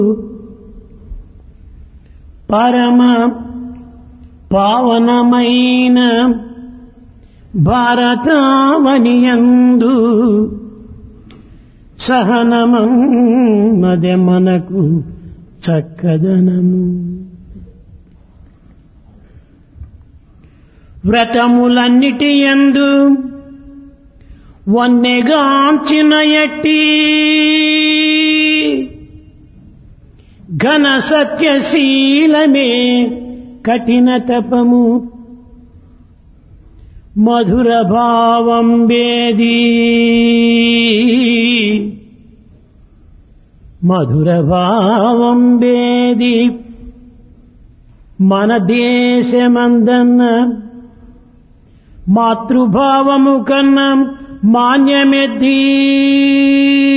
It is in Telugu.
పరమ పావనమైన భారతావనియందు సహనమదే మనకు చక్కదనము వ్రతములన్నిటి ఎందు వన్నెగాంచిన ఎట్టి ఘన సత్యశీలమే కఠిన తపము మధుర భావం వేది మధుర భావం వేది మన దేశమందన్న మాతృభావము కన్నా మాన్యమెద్దీ